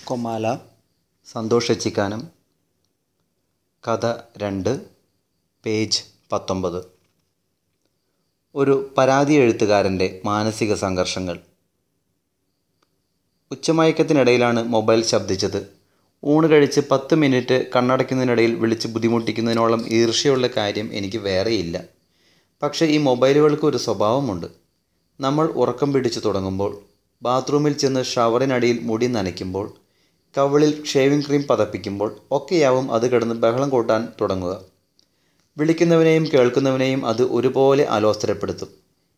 Comala Santhosh എച്ചിക്കാനം കഥ രണ്ട് page പത്തൊമ്പത് ഒരു പരാതി എഴുത്തുകാരൻ്റെ മാനസിക സംഘർഷങ്ങൾ ഉച്ചമയക്കത്തിനിടയിലാണ് മൊബൈൽ ശബ്ദിച്ചത് ഊണ് കഴിച്ച് പത്ത് മിനിറ്റ് കണ്ണടയ്ക്കുന്നതിനിടയിൽ വിളിച്ച് ബുദ്ധിമുട്ടിക്കുന്നതിനോളം ഈർഷ്യയുള്ള കാര്യം എനിക്ക് വേറെയില്ല പക്ഷേ ഈ മൊബൈലുകൾക്ക് ഒരു സ്വഭാവമുണ്ട് നമ്മൾ ഉറക്കം പിടിച്ചു തുടങ്ങുമ്പോൾ ബാത്റൂമിൽ ചെന്ന് ഷവറിനടിയിൽ മുടി നനയ്ക്കുമ്പോൾ കവിളിൽ ഷേവിംഗ് ക്രീം പതപ്പിക്കുമ്പോൾ ഒക്കെയാവും അത് കിടന്ന് ബഹളം കൂട്ടാൻ തുടങ്ങുക വിളിക്കുന്നവനെയും കേൾക്കുന്നവനെയും അത് ഒരുപോലെ അലോസരപ്പെടുത്തും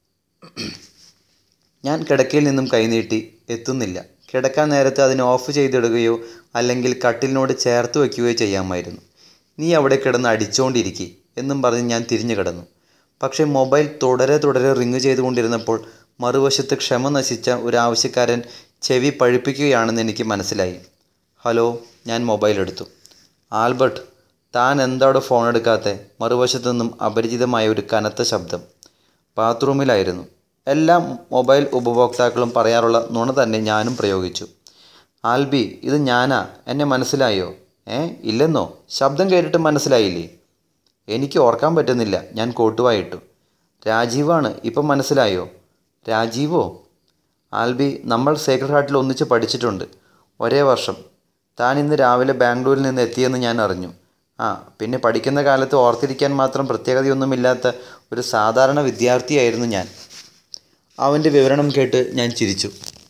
ഞാൻ കിടക്കയിൽ നിന്നും കൈനീട്ടി എത്തുന്നില്ല കിടക്കാൻ നേരത്ത് അതിനെ ഓഫ് ചെയ്തിടുകയോ അല്ലെങ്കിൽ കട്ടിലിനോട് ചേർത്ത് വയ്ക്കുകയോ ചെയ്യാമായിരുന്നു നീ അവിടെ കിടന്ന് അടിച്ചുകൊണ്ടിരിക്കി എന്നും പറഞ്ഞ് ഞാൻ തിരിഞ്ഞു കിടന്നു പക്ഷേ മൊബൈൽ തുടരെ തുടരെ റിങ് ചെയ്തുകൊണ്ടിരുന്നപ്പോൾ മറുവശത്ത് ക്ഷമ നശിച്ച ഒരു ആവശ്യക്കാരൻ ചെവി പഴുപ്പിക്കുകയാണെന്ന് എനിക്ക് മനസ്സിലായി ഹലോ ഞാൻ മൊബൈൽ എടുത്തു ആൽബർട്ട് താൻ എന്താടോ ഫോൺ എടുക്കാത്തെ മറുവശത്തു നിന്നും അപരിചിതമായ ഒരു കനത്ത ശബ്ദം ബാത്റൂമിലായിരുന്നു എല്ലാ മൊബൈൽ ഉപഭോക്താക്കളും പറയാറുള്ള നുണ തന്നെ ഞാനും പ്രയോഗിച്ചു ആൽബി ഇത് ഞാനാ എന്നെ മനസ്സിലായോ ഏ ഇല്ലെന്നോ ശബ്ദം കേട്ടിട്ട് മനസ്സിലായില്ലേ എനിക്ക് ഓർക്കാൻ പറ്റുന്നില്ല ഞാൻ കോട്ടുവായിട്ടു രാജീവാണ് ഇപ്പം മനസ്സിലായോ രാജീവോ ആൽബി നമ്മൾ സേക്രഡ് ഹാർട്ടിൽ ഒന്നിച്ച് പഠിച്ചിട്ടുണ്ട് ഒരേ വർഷം താൻ ഇന്ന് രാവിലെ ബാംഗ്ലൂരിൽ നിന്ന് എത്തിയെന്ന് ഞാൻ അറിഞ്ഞു ആ പിന്നെ പഠിക്കുന്ന കാലത്ത് ഓർത്തിരിക്കാൻ മാത്രം പ്രത്യേകതയൊന്നുമില്ലാത്ത ഒരു സാധാരണ വിദ്യാർത്ഥിയായിരുന്നു ഞാൻ അവൻ്റെ വിവരണം കേട്ട് ഞാൻ ചിരിച്ചു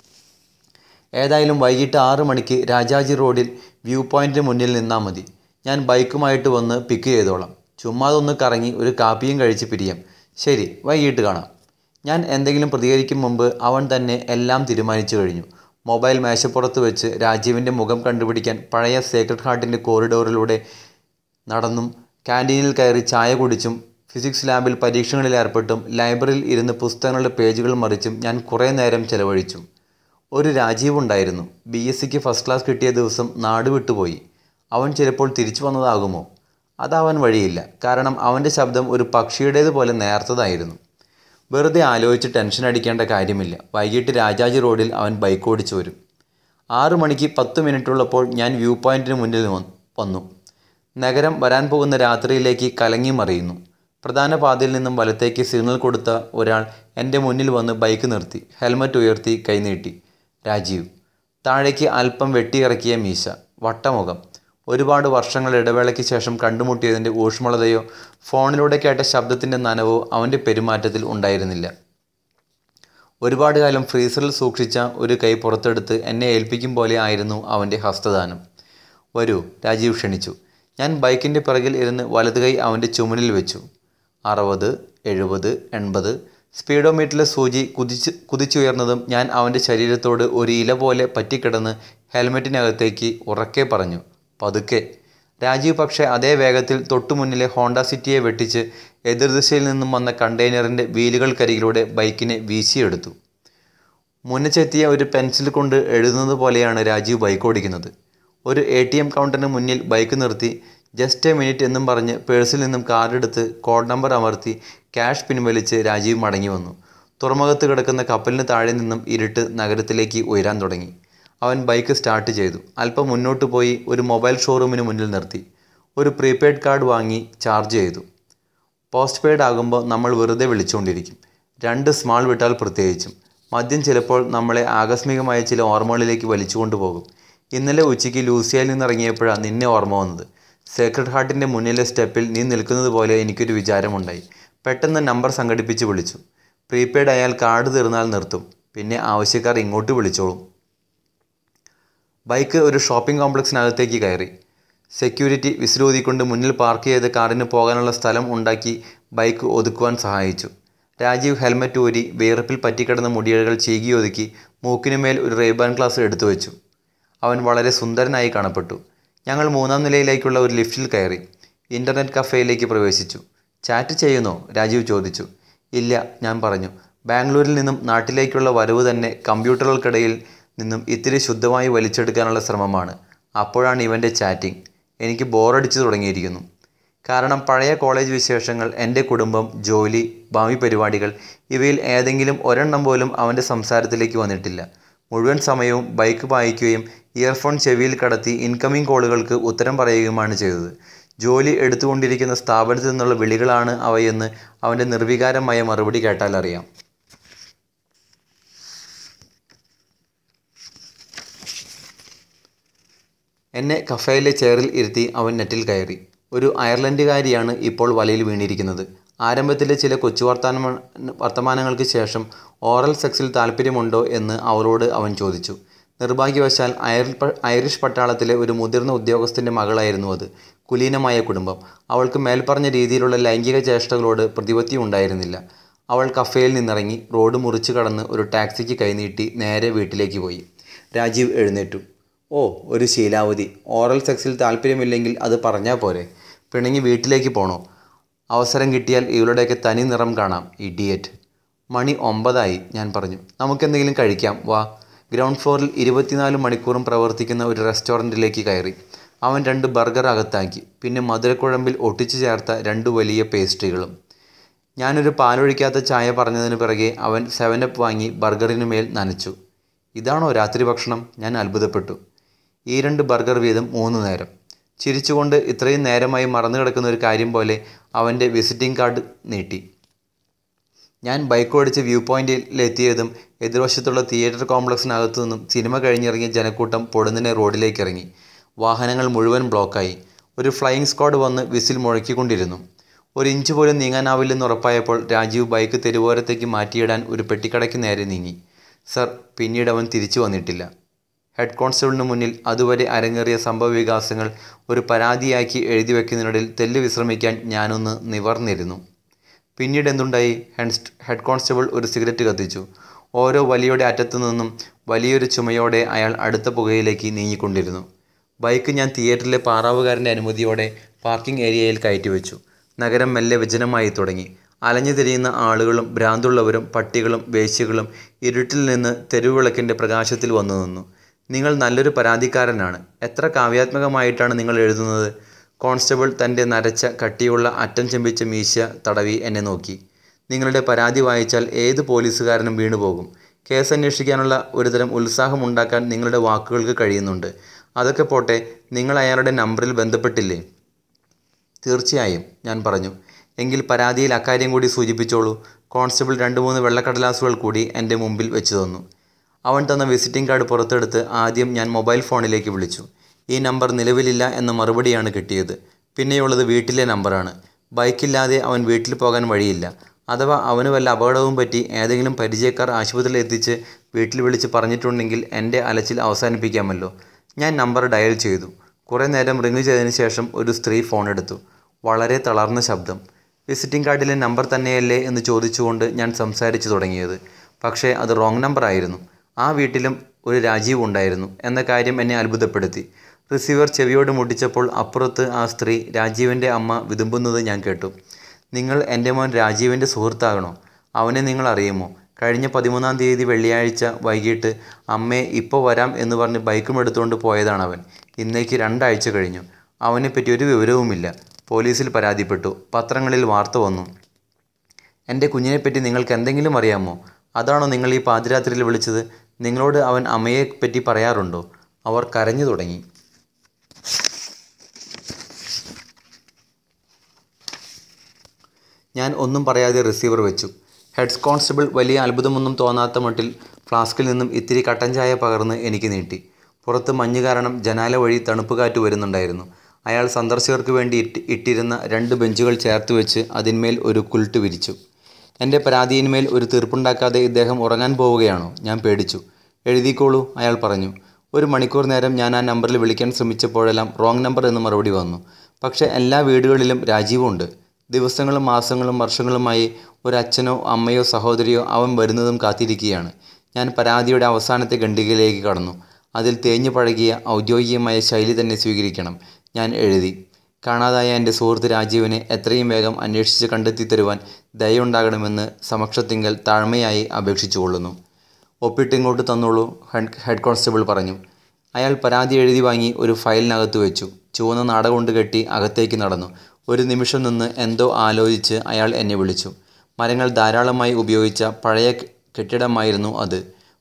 ഏതായാലും വൈകിട്ട് ആറ് മണിക്ക് രാജാജി റോഡിൽ വ്യൂ പോയിൻറ്റിന് മുന്നിൽ നിന്നാൽ മതി ഞാൻ ബൈക്കുമായിട്ട് വന്ന് പിക്ക് ചെയ്തോളാം ചുമ്മാതൊന്ന് കറങ്ങി ഒരു കാപ്പിയും കഴിച്ച് പിരിയാം ശരി വൈകിട്ട് കാണാം ഞാൻ എന്തെങ്കിലും പ്രതികരിക്കും മുമ്പ് അവൻ തന്നെ എല്ലാം തീരുമാനിച്ചു കഴിഞ്ഞു മൊബൈൽ മേശപ്പുറത്ത് വെച്ച് രാജീവിൻ്റെ മുഖം കണ്ടുപിടിക്കാൻ പഴയ സേക്രഡ് ഹാർട്ടിൻ്റെ കോറിഡോറിലൂടെ നടന്നും ക്യാൻറ്റീനിൽ കയറി ചായ കുടിച്ചും ഫിസിക്സ് ലാബിൽ പരീക്ഷണങ്ങളിൽ ഏർപ്പെട്ടും ലൈബ്രറിയിൽ ഇരുന്ന് പുസ്തകങ്ങളുടെ പേജുകൾ മറിച്ചും ഞാൻ കുറേ നേരം ചെലവഴിച്ചു ഒരു രാജീവ് ഉണ്ടായിരുന്നു ബി എസ് സിക്ക് ഫസ്റ്റ് ക്ലാസ് കിട്ടിയ ദിവസം നാട് വിട്ടുപോയി അവൻ ചിലപ്പോൾ തിരിച്ചു വന്നതാകുമോ അതാവാൻ വഴിയില്ല കാരണം അവൻ്റെ ശബ്ദം ഒരു പക്ഷിയുടേതുപോലെ നേർത്തതായിരുന്നു വെറുതെ ആലോചിച്ച് ടെൻഷൻ അടിക്കേണ്ട കാര്യമില്ല വൈകിട്ട് രാജാജി റോഡിൽ അവൻ ബൈക്ക് ഓടിച്ചു വരും ആറു മണിക്ക് പത്ത് മിനിറ്റുള്ളപ്പോൾ ഞാൻ വ്യൂ പോയിൻറ്റിന് മുന്നിൽ വന്നു നഗരം വരാൻ പോകുന്ന രാത്രിയിലേക്ക് കലങ്ങി മറിയുന്നു പ്രധാന പാതയിൽ നിന്നും വലത്തേക്ക് സിഗ്നൽ കൊടുത്ത ഒരാൾ എൻ്റെ മുന്നിൽ വന്ന് ബൈക്ക് നിർത്തി ഹെൽമറ്റ് ഉയർത്തി കൈനീട്ടി രാജീവ് താഴേക്ക് അല്പം വെട്ടിയിറക്കിയ മീശ വട്ടമുഖം ഒരുപാട് വർഷങ്ങൾ ഇടവേളയ്ക്ക് ശേഷം കണ്ടുമുട്ടിയതിൻ്റെ ഊഷ്മളതയോ ഫോണിലൂടെ കേട്ട ശബ്ദത്തിൻ്റെ നനവോ അവൻ്റെ പെരുമാറ്റത്തിൽ ഉണ്ടായിരുന്നില്ല ഒരുപാട് കാലം ഫ്രീസറിൽ സൂക്ഷിച്ച ഒരു കൈ പുറത്തെടുത്ത് എന്നെ ഏൽപ്പിക്കും പോലെ ആയിരുന്നു അവൻ്റെ ഹസ്തദാനം വരൂ രാജീവ് ക്ഷണിച്ചു ഞാൻ ബൈക്കിൻ്റെ പിറകിൽ ഇരുന്ന് വലത് കൈ അവൻ്റെ ചുമലിൽ വെച്ചു അറുപത് എഴുപത് എൺപത് സ്പീഡോമീറ്ററിലെ സൂചി കുതിച്ച് കുതിച്ചുയർന്നതും ഞാൻ അവൻ്റെ ശരീരത്തോട് ഒരു ഇല പോലെ പറ്റിക്കിടന്ന് ഹെൽമെറ്റിനകത്തേക്ക് ഉറക്കെ പറഞ്ഞു പതുക്കെ രാജീവ് പക്ഷേ അതേ വേഗത്തിൽ തൊട്ടുമുന്നിലെ ഹോണ്ട സിറ്റിയെ വെട്ടിച്ച് എതിർദിശയിൽ നിന്നും വന്ന കണ്ടെയ്നറിൻ്റെ വീലുകൾക്കരികിലൂടെ ബൈക്കിനെ വീശിയെടുത്തു മുന്നച്ചെത്തിയ ഒരു പെൻസിൽ കൊണ്ട് എഴുതുന്നത് പോലെയാണ് രാജീവ് ബൈക്ക് ഓടിക്കുന്നത് ഒരു എ ടി എം കൗണ്ടറിന് മുന്നിൽ ബൈക്ക് നിർത്തി ജസ്റ്റ് എ മിനിറ്റ് എന്നും പറഞ്ഞ് പേഴ്സിൽ നിന്നും കാർഡെടുത്ത് കോഡ് നമ്പർ അമർത്തി ക്യാഷ് പിൻവലിച്ച് രാജീവ് മടങ്ങി വന്നു തുറമുഖത്ത് കിടക്കുന്ന കപ്പലിന് താഴെ നിന്നും ഇരുട്ട് നഗരത്തിലേക്ക് ഉയരാൻ തുടങ്ങി അവൻ ബൈക്ക് സ്റ്റാർട്ട് ചെയ്തു അല്പം മുന്നോട്ട് പോയി ഒരു മൊബൈൽ ഷോറൂമിന് മുന്നിൽ നിർത്തി ഒരു പ്രീപെയ്ഡ് കാർഡ് വാങ്ങി ചാർജ് ചെയ്തു പോസ്റ്റ് പെയ്ഡ് ആകുമ്പോൾ നമ്മൾ വെറുതെ വിളിച്ചുകൊണ്ടിരിക്കും രണ്ട് സ്മാൾ വിട്ടാൽ പ്രത്യേകിച്ചും മദ്യം ചിലപ്പോൾ നമ്മളെ ആകസ്മികമായ ചില ഓർമ്മകളിലേക്ക് വലിച്ചു കൊണ്ടുപോകും ഇന്നലെ ഉച്ചയ്ക്ക് ലൂസിയയിൽ നിന്നിറങ്ങിയപ്പോഴാണ് നിന്നെ ഓർമ്മ വന്നത് സേക്രഡ് ഹാർട്ടിൻ്റെ മുന്നിലെ സ്റ്റെപ്പിൽ നീ നിൽക്കുന്നത് പോലെ എനിക്കൊരു വിചാരമുണ്ടായി പെട്ടെന്ന് നമ്പർ സംഘടിപ്പിച്ച് വിളിച്ചു പ്രീപെയ്ഡ് ആയാൽ കാർഡ് തീർന്നാൽ നിർത്തും പിന്നെ ആവശ്യക്കാർ ഇങ്ങോട്ട് വിളിച്ചോളും ബൈക്ക് ഒരു ഷോപ്പിംഗ് കോംപ്ലക്സിനകത്തേക്ക് കയറി സെക്യൂരിറ്റി വിസിലൂതിക്കൊണ്ട് മുന്നിൽ പാർക്ക് ചെയ്ത കാറിന് പോകാനുള്ള സ്ഥലം ഉണ്ടാക്കി ബൈക്ക് ഒതുക്കുവാൻ സഹായിച്ചു രാജീവ് ഹെൽമറ്റ് ഊരി വിയർപ്പിൽ പറ്റിക്കിടന്ന മുടിയഴകൾ ചീകി ഒതുക്കി മൂക്കിനുമേൽ ഒരു റേബാൻ ഗ്ലാസ് എടുത്തു വെച്ചു അവൻ വളരെ സുന്ദരനായി കാണപ്പെട്ടു ഞങ്ങൾ മൂന്നാം നിലയിലേക്കുള്ള ഒരു ലിഫ്റ്റിൽ കയറി ഇൻ്റർനെറ്റ് കഫേയിലേക്ക് പ്രവേശിച്ചു ചാറ്റ് ചെയ്യുന്നോ രാജീവ് ചോദിച്ചു ഇല്ല ഞാൻ പറഞ്ഞു ബാംഗ്ലൂരിൽ നിന്നും നാട്ടിലേക്കുള്ള വരവ് തന്നെ കമ്പ്യൂട്ടറുകൾക്കിടയിൽ നിന്നും ഇത്തിരി ശുദ്ധമായി വലിച്ചെടുക്കാനുള്ള ശ്രമമാണ് അപ്പോഴാണ് ഇവൻ്റെ ചാറ്റിംഗ് എനിക്ക് ബോറടിച്ചു തുടങ്ങിയിരിക്കുന്നു കാരണം പഴയ കോളേജ് വിശേഷങ്ങൾ എൻ്റെ കുടുംബം ജോലി ഭാവി പരിപാടികൾ ഇവയിൽ ഏതെങ്കിലും ഒരെണ്ണം പോലും അവൻ്റെ സംസാരത്തിലേക്ക് വന്നിട്ടില്ല മുഴുവൻ സമയവും ബൈക്ക് പായിക്കുകയും ഇയർഫോൺ ചെവിയിൽ കടത്തി ഇൻകമിംഗ് കോളുകൾക്ക് ഉത്തരം പറയുകയുമാണ് ചെയ്തത് ജോലി എടുത്തുകൊണ്ടിരിക്കുന്ന സ്ഥാപനത്തിൽ നിന്നുള്ള വിളികളാണ് അവയെന്ന് അവൻ്റെ നിർവികാരമായ മറുപടി കേട്ടാൽ അറിയാം എന്നെ കഫേയിലെ ചെയറിൽ ഇരുത്തി അവൻ നെറ്റിൽ കയറി ഒരു അയർലൻഡുകാരിയാണ് ഇപ്പോൾ വലയിൽ വീണിരിക്കുന്നത് ആരംഭത്തിലെ ചില കൊച്ചു വർത്തമാന വർത്തമാനങ്ങൾക്ക് ശേഷം ഓറൽ സെക്സിൽ താല്പര്യമുണ്ടോ എന്ന് അവളോട് അവൻ ചോദിച്ചു നിർഭാഗ്യവശാൽ അയർ ഐറിഷ് പട്ടാളത്തിലെ ഒരു മുതിർന്ന ഉദ്യോഗസ്ഥൻ്റെ മകളായിരുന്നു അത് കുലീനമായ കുടുംബം അവൾക്ക് മേൽപ്പറഞ്ഞ രീതിയിലുള്ള ലൈംഗിക ചേഷ്ടകളോട് പ്രതിപത്തി ഉണ്ടായിരുന്നില്ല അവൾ കഫേയിൽ നിന്നിറങ്ങി റോഡ് മുറിച്ചു കടന്ന് ഒരു ടാക്സിക്ക് കൈനീട്ടി നേരെ വീട്ടിലേക്ക് പോയി രാജീവ് എഴുന്നേറ്റു ഓ ഒരു ശീലാവതി ഓറൽ സെക്സിൽ താല്പര്യമില്ലെങ്കിൽ അത് പറഞ്ഞാൽ പോരെ പിണങ്ങി വീട്ടിലേക്ക് പോണോ അവസരം കിട്ടിയാൽ ഇവളുടെയൊക്കെ തനി നിറം കാണാം ഇഡിയറ്റ് മണി ഒമ്പതായി ഞാൻ പറഞ്ഞു നമുക്കെന്തെങ്കിലും കഴിക്കാം വാ ഗ്രൗണ്ട് ഫ്ലോറിൽ ഇരുപത്തിനാല് മണിക്കൂറും പ്രവർത്തിക്കുന്ന ഒരു റെസ്റ്റോറൻറ്റിലേക്ക് കയറി അവൻ രണ്ട് ബർഗർ അകത്താക്കി പിന്നെ മധുരക്കുഴമ്പിൽ ഒട്ടിച്ചു ചേർത്ത രണ്ട് വലിയ പേസ്ട്രികളും ഞാനൊരു പാലൊഴിക്കാത്ത ചായ പറഞ്ഞതിന് പിറകെ അവൻ സെവനപ്പ് വാങ്ങി ബർഗറിന് മേൽ നനച്ചു ഇതാണോ രാത്രി ഭക്ഷണം ഞാൻ അത്ഭുതപ്പെട്ടു ഈ രണ്ട് ബർഗർ വീതം മൂന്ന് നേരം ചിരിച്ചുകൊണ്ട് ഇത്രയും നേരമായി മറന്നു കിടക്കുന്ന ഒരു കാര്യം പോലെ അവൻ്റെ വിസിറ്റിംഗ് കാർഡ് നീട്ടി ഞാൻ ബൈക്ക് ഓടിച്ച് വ്യൂ പോയിന്റിലെത്തിയതും എതിർവശത്തുള്ള തിയേറ്റർ കോംപ്ലക്സിനകത്തു നിന്നും സിനിമ കഴിഞ്ഞിറങ്ങിയ ജനക്കൂട്ടം പൊടുന്നനെ റോഡിലേക്ക് ഇറങ്ങി വാഹനങ്ങൾ മുഴുവൻ ബ്ലോക്കായി ഒരു ഫ്ലൈയിങ് സ്ക്വാഡ് വന്ന് വിസിൽ മുഴക്കിക്കൊണ്ടിരുന്നു ഒരു ഇഞ്ച് പോലും നീങ്ങാനാവില്ലെന്ന് ഉറപ്പായപ്പോൾ രാജീവ് ബൈക്ക് തെരുവോരത്തേക്ക് മാറ്റിയിടാൻ ഒരു പെട്ടിക്കടയ്ക്ക് നേരെ നീങ്ങി സർ പിന്നീട് അവൻ തിരിച്ചു വന്നിട്ടില്ല ഹെഡ് കോൺസ്റ്റബിളിന് മുന്നിൽ അതുവരെ അരങ്ങേറിയ സംഭവവികാസങ്ങൾ ഒരു പരാതിയാക്കി എഴുതി വയ്ക്കുന്നതിനിടയിൽ തെല്ല് വിശ്രമിക്കാൻ ഞാനൊന്ന് നിവർന്നിരുന്നു പിന്നീട് എന്തുണ്ടായി ഹെഡ് ഹെഡ് കോൺസ്റ്റബിൾ ഒരു സിഗരറ്റ് കത്തിച്ചു ഓരോ വലിയുടെ അറ്റത്തു നിന്നും വലിയൊരു ചുമയോടെ അയാൾ അടുത്ത പുകയിലേക്ക് നീങ്ങിക്കൊണ്ടിരുന്നു ബൈക്ക് ഞാൻ തിയേറ്ററിലെ പാറാവുകാരൻ്റെ അനുമതിയോടെ പാർക്കിംഗ് ഏരിയയിൽ കയറ്റിവെച്ചു നഗരം മെല്ലെ വിജനമായി തുടങ്ങി അലഞ്ഞു തിരിയുന്ന ആളുകളും ഭ്രാന്തുള്ളവരും പട്ടികളും വേശ്യകളും ഇരുട്ടിൽ നിന്ന് തെരുവിളക്കിൻ്റെ പ്രകാശത്തിൽ വന്നു നിന്നു നിങ്ങൾ നല്ലൊരു പരാതിക്കാരനാണ് എത്ര കാവ്യാത്മകമായിട്ടാണ് നിങ്ങൾ എഴുതുന്നത് കോൺസ്റ്റബിൾ തൻ്റെ നരച്ച കട്ടിയുള്ള അറ്റം ചെമ്പിച്ച മീശ തടവി എന്നെ നോക്കി നിങ്ങളുടെ പരാതി വായിച്ചാൽ ഏത് പോലീസുകാരനും വീണുപോകും കേസ് അന്വേഷിക്കാനുള്ള ഒരുതരം ഉത്സാഹമുണ്ടാക്കാൻ നിങ്ങളുടെ വാക്കുകൾക്ക് കഴിയുന്നുണ്ട് അതൊക്കെ പോട്ടെ നിങ്ങൾ അയാളുടെ നമ്പറിൽ ബന്ധപ്പെട്ടില്ലേ തീർച്ചയായും ഞാൻ പറഞ്ഞു എങ്കിൽ പരാതിയിൽ അക്കാര്യം കൂടി സൂചിപ്പിച്ചോളൂ കോൺസ്റ്റബിൾ രണ്ട് മൂന്ന് വെള്ളക്കടലാസുകൾ കൂടി എൻ്റെ മുമ്പിൽ വെച്ചു തന്നു അവൻ തന്ന വിസിറ്റിംഗ് കാർഡ് പുറത്തെടുത്ത് ആദ്യം ഞാൻ മൊബൈൽ ഫോണിലേക്ക് വിളിച്ചു ഈ നമ്പർ നിലവിലില്ല എന്ന മറുപടിയാണ് കിട്ടിയത് പിന്നെയുള്ളത് വീട്ടിലെ നമ്പറാണ് ബൈക്കില്ലാതെ അവൻ വീട്ടിൽ പോകാൻ വഴിയില്ല അഥവാ അവന് വല്ല അപകടവും പറ്റി ഏതെങ്കിലും പരിചയക്കാർ ആശുപത്രിയിൽ എത്തിച്ച് വീട്ടിൽ വിളിച്ച് പറഞ്ഞിട്ടുണ്ടെങ്കിൽ എൻ്റെ അലച്ചിൽ അവസാനിപ്പിക്കാമല്ലോ ഞാൻ നമ്പർ ഡയൽ ചെയ്തു കുറേ നേരം റിങ് ചെയ്തതിന് ശേഷം ഒരു സ്ത്രീ ഫോൺ എടുത്തു വളരെ തളർന്ന ശബ്ദം വിസിറ്റിംഗ് കാർഡിലെ നമ്പർ തന്നെയല്ലേ എന്ന് ചോദിച്ചുകൊണ്ട് ഞാൻ സംസാരിച്ചു തുടങ്ങിയത് പക്ഷേ അത് റോങ് നമ്പർ ആയിരുന്നു ആ വീട്ടിലും ഒരു രാജീവ് ഉണ്ടായിരുന്നു എന്ന കാര്യം എന്നെ അത്ഭുതപ്പെടുത്തി റിസീവർ ചെവിയോട് മുട്ടിച്ചപ്പോൾ അപ്പുറത്ത് ആ സ്ത്രീ രാജീവിൻ്റെ അമ്മ വിതുമ്പുന്നത് ഞാൻ കേട്ടു നിങ്ങൾ എൻ്റെ മോൻ രാജീവിൻ്റെ സുഹൃത്താകണോ അവനെ നിങ്ങൾ അറിയുമോ കഴിഞ്ഞ പതിമൂന്നാം തീയതി വെള്ളിയാഴ്ച വൈകിട്ട് അമ്മേ ഇപ്പോൾ വരാം എന്ന് പറഞ്ഞ് ബൈക്കും എടുത്തുകൊണ്ട് പോയതാണ് അവൻ ഇന്നേക്ക് രണ്ടാഴ്ച കഴിഞ്ഞു അവനെപ്പറ്റി ഒരു വിവരവുമില്ല പോലീസിൽ പരാതിപ്പെട്ടു പത്രങ്ങളിൽ വാർത്ത വന്നു എൻ്റെ കുഞ്ഞിനെപ്പറ്റി നിങ്ങൾക്ക് എന്തെങ്കിലും അറിയാമോ അതാണോ നിങ്ങൾ ഈ പാതിരാത്രിയിൽ വിളിച്ചത് നിങ്ങളോട് അവൻ അമ്മയെ പറ്റി പറയാറുണ്ടോ അവർ കരഞ്ഞു തുടങ്ങി ഞാൻ ഒന്നും പറയാതെ റിസീവർ വെച്ചു ഹെഡ് കോൺസ്റ്റബിൾ വലിയ അത്ഭുതമൊന്നും തോന്നാത്ത മട്ടിൽ ഫ്ലാസ്കിൽ നിന്നും ഇത്തിരി കട്ടൻ ചായ പകർന്ന് എനിക്ക് നീട്ടി പുറത്ത് മഞ്ഞ് കാരണം ജനാല വഴി തണുപ്പ് കാറ്റ് വരുന്നുണ്ടായിരുന്നു അയാൾ സന്ദർശകർക്ക് വേണ്ടി ഇട്ട് ഇട്ടിരുന്ന രണ്ട് ബെഞ്ചുകൾ ചേർത്ത് വെച്ച് അതിന്മേൽ ഒരു കുൽട്ട് വിരിച്ചു എൻ്റെ പരാതിയിന്മേൽ ഒരു തീർപ്പുണ്ടാക്കാതെ ഇദ്ദേഹം ഉറങ്ങാൻ പോവുകയാണോ ഞാൻ പേടിച്ചു എഴുതിക്കോളൂ അയാൾ പറഞ്ഞു ഒരു മണിക്കൂർ നേരം ഞാൻ ആ നമ്പറിൽ വിളിക്കാൻ ശ്രമിച്ചപ്പോഴെല്ലാം റോങ് നമ്പർ എന്ന് മറുപടി വന്നു പക്ഷേ എല്ലാ വീടുകളിലും രാജീവുണ്ട് ദിവസങ്ങളും മാസങ്ങളും വർഷങ്ങളുമായി ഒരു അച്ഛനോ അമ്മയോ സഹോദരിയോ അവൻ വരുന്നതും കാത്തിരിക്കുകയാണ് ഞാൻ പരാതിയുടെ അവസാനത്തെ ഖണ്ഡികയിലേക്ക് കടന്നു അതിൽ തേഞ്ഞു പഴകിയ ഔദ്യോഗികമായ ശൈലി തന്നെ സ്വീകരിക്കണം ഞാൻ എഴുതി കാണാതായ എൻ്റെ സുഹൃത്ത് രാജീവിനെ എത്രയും വേഗം അന്വേഷിച്ച് കണ്ടെത്തി തരുവാൻ ദയുണ്ടാകണമെന്ന് സമക്ഷത്തിങ്കൽ താഴ്മയായി അപേക്ഷിച്ചുകൊള്ളുന്നു ഒപ്പിട്ടിങ്ങോട്ട് തന്നോളൂ ഹെഡ് ഹെഡ് കോൺസ്റ്റബിൾ പറഞ്ഞു അയാൾ പരാതി എഴുതി വാങ്ങി ഒരു ഫയലിനകത്ത് വെച്ചു ചുവന്ന നാട കൊണ്ട് കെട്ടി അകത്തേക്ക് നടന്നു ഒരു നിമിഷം നിന്ന് എന്തോ ആലോചിച്ച് അയാൾ എന്നെ വിളിച്ചു മരങ്ങൾ ധാരാളമായി ഉപയോഗിച്ച പഴയ കെട്ടിടമായിരുന്നു അത്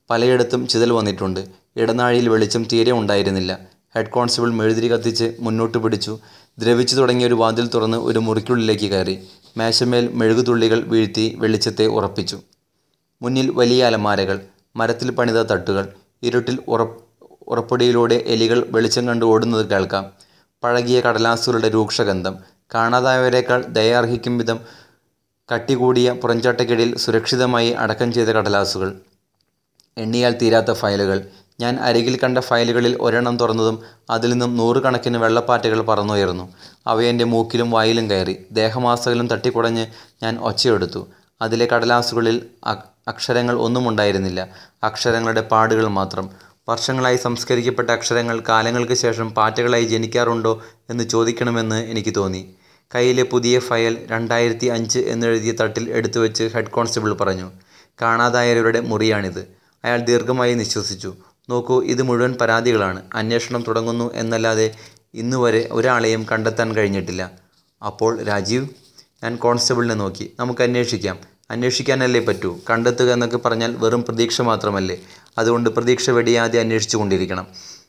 പലയിടത്തും ചിതൽ വന്നിട്ടുണ്ട് ഇടനാഴിയിൽ വെളിച്ചം തീരെ ഉണ്ടായിരുന്നില്ല ഹെഡ് കോൺസ്റ്റബിൾ മെഴുതിരി കത്തിച്ച് മുന്നോട്ട് പിടിച്ചു ദ്രവിച്ചു തുടങ്ങിയ ഒരു വാതിൽ തുറന്ന് ഒരു മുറിക്കുള്ളിലേക്ക് കയറി മേശമേൽ മെഴുകുതുള്ളികൾ വീഴ്ത്തി വെളിച്ചത്തെ ഉറപ്പിച്ചു മുന്നിൽ വലിയ അലമാരകൾ മരത്തിൽ പണിത തട്ടുകൾ ഇരുട്ടിൽ ഉറ ഉറപ്പൊടിയിലൂടെ എലികൾ വെളിച്ചം കണ്ട് ഓടുന്നത് കേൾക്കാം പഴകിയ കടലാസുകളുടെ രൂക്ഷഗന്ധം കാണാതായവരെക്കാൾ ദയാർഹിക്കും വിധം കട്ടികൂടിയ പുറംചാട്ടയ്ക്കിടയിൽ സുരക്ഷിതമായി അടക്കം ചെയ്ത കടലാസുകൾ എണ്ണിയാൽ തീരാത്ത ഫയലുകൾ ഞാൻ അരികിൽ കണ്ട ഫയലുകളിൽ ഒരെണ്ണം തുറന്നതും അതിൽ നിന്നും നൂറുകണക്കിന് വെള്ളപ്പാറ്റകൾ പറന്നുയർന്നു അവയെൻ്റെ മൂക്കിലും വായിലും കയറി ദേഹമാസകലം തട്ടിക്കുടഞ്ഞ് ഞാൻ ഒച്ചയെടുത്തു അതിലെ കടലാസുകളിൽ അ- അക്ഷരങ്ങൾ ഒന്നും ഉണ്ടായിരുന്നില്ല അക്ഷരങ്ങളുടെ പാടുകൾ മാത്രം വർഷങ്ങളായി സംസ്കരിക്കപ്പെട്ട അക്ഷരങ്ങൾ കാലങ്ങൾക്ക് ശേഷം പാറ്റകളായി ജനിക്കാറുണ്ടോ എന്ന് ചോദിക്കണമെന്ന് എനിക്ക് തോന്നി കയ്യിലെ പുതിയ ഫയൽ രണ്ടായിരത്തി അഞ്ച് എന്നെഴുതിയ തട്ടിൽ എടുത്തു വെച്ച് ഹെഡ് കോൺസ്റ്റബിൾ പറഞ്ഞു കാണാതായവരുടെ മുറിയാണിത് അയാൾ ദീർഘമായി നിശ്വസിച്ചു നോക്കൂ ഇത് മുഴുവൻ പരാതികളാണ് അന്വേഷണം തുടങ്ങുന്നു എന്നല്ലാതെ ഇന്നുവരെ ഒരാളെയും കണ്ടെത്താൻ കഴിഞ്ഞിട്ടില്ല അപ്പോൾ രാജീവ് ഞാൻ കോൺസ്റ്റബിളിനെ നോക്കി നമുക്ക് അന്വേഷിക്കാം അന്വേഷിക്കാനല്ലേ പറ്റൂ കണ്ടെത്തുക എന്നൊക്കെ പറഞ്ഞാൽ വെറും പ്രതീക്ഷ മാത്രമല്ലേ അതുകൊണ്ട് പ്രതീക്ഷ വെടിയാതെ അന്വേഷിച്ചു കൊണ്ടിരിക്കണം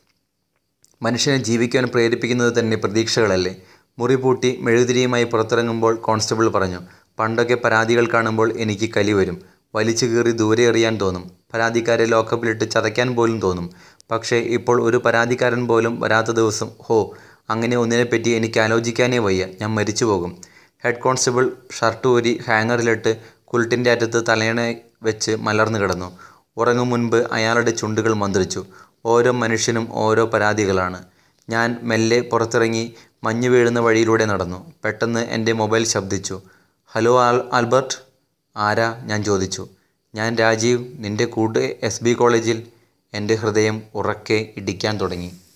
മനുഷ്യനെ ജീവിക്കാൻ പ്രേരിപ്പിക്കുന്നത് തന്നെ പ്രതീക്ഷകളല്ലേ മുറി പൂട്ടി മെഴുതിരിയുമായി പുറത്തിറങ്ങുമ്പോൾ കോൺസ്റ്റബിൾ പറഞ്ഞു പണ്ടൊക്കെ പരാതികൾ കാണുമ്പോൾ എനിക്ക് കലി വരും വലിച്ചു കീറി ദൂരെ എറിയാൻ തോന്നും പരാതിക്കാരെ ലോക്കപ്പിലിട്ട് ചതയ്ക്കാൻ പോലും തോന്നും പക്ഷേ ഇപ്പോൾ ഒരു പരാതിക്കാരൻ പോലും വരാത്ത ദിവസം ഹോ അങ്ങനെ ഒന്നിനെപ്പറ്റി എനിക്ക് ആലോചിക്കാനേ വയ്യ ഞാൻ മരിച്ചു പോകും ഹെഡ് കോൺസ്റ്റബിൾ ഷർട്ട് ഊരി ഹാങ്ങറിലിട്ട് കുൽട്ടിൻ്റെ അറ്റത്ത് തലയണ വെച്ച് മലർന്നു കിടന്നു ഉറങ്ങും മുൻപ് അയാളുടെ ചുണ്ടുകൾ മന്ത്രിച്ചു ഓരോ മനുഷ്യനും ഓരോ പരാതികളാണ് ഞാൻ മെല്ലെ പുറത്തിറങ്ങി മഞ്ഞ് വീഴുന്ന വഴിയിലൂടെ നടന്നു പെട്ടെന്ന് എൻ്റെ മൊബൈൽ ശബ്ദിച്ചു ഹലോ ആൽ ആൽബർട്ട് ആരാ ഞാൻ ചോദിച്ചു ഞാൻ രാജീവ് നിൻ്റെ കൂട്ട് എസ് ബി കോളേജിൽ എൻ്റെ ഹൃദയം ഉറക്കെ ഇടിക്കാൻ തുടങ്ങി